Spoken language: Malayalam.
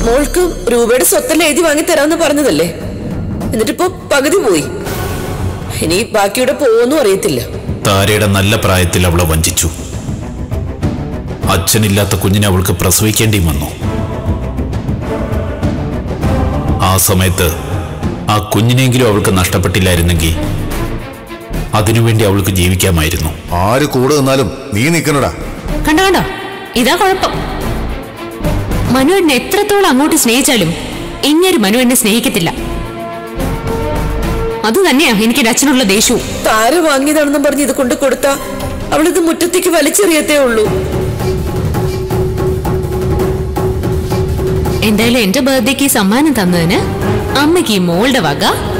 മോൾക്ക് രൂപയുടെ സ്വത്തെല്ലാം എഴുതി വാങ്ങി തരാമെന്ന് പറഞ്ഞതല്ലേ എന്നിട്ടിപ്പോ പകുതി പോയി ഇനി ബാക്കിയുടെ പോവൊന്നും അറിയത്തില്ല താരയുടെ നല്ല പ്രായത്തിൽ അവളെ വഞ്ചിച്ചു അച്ഛനില്ലാത്ത കുഞ്ഞിനെ അവൾക്ക് പ്രസവിക്കേണ്ടിയും വന്നു ആ സമയത്ത് ആ കുഞ്ഞിനെങ്കിലും അവൾക്ക് നഷ്ടപ്പെട്ടില്ലായിരുന്നെങ്കിൽ അതിനുവേണ്ടി അവൾക്ക് ജീവിക്കാമായിരുന്നു ആര് കൂടെ നിന്നാലും നീ നിൽക്കണടാ കണ്ടോ കണ്ടോ ഇതാ കുഴപ്പം മനു എന്നെ എത്രത്തോളം അങ്ങോട്ട് സ്നേഹിച്ചാലും ഇങ്ങൊരു മനു എന്നെ സ്നേഹിക്കത്തില്ല അത് തന്നെയാ എനിക്ക് എൻ്റെ അച്ഛനുള്ള ദേഷ്യവും താര വാങ്ങിയതാണെന്നും പറഞ്ഞ് ഇത് കൊണ്ട് കൊടുത്താ അവളിത് മുറ്റത്തേക്ക് വലിച്ചെറിയത്തേ ഉള്ളൂ എന്തായാലും എന്റെ ബർത്ത്ഡേക്ക് ഈ സമ്മാനം തന്നതിന് അമ്മയ്ക്ക് ഈ മോളുടെ വക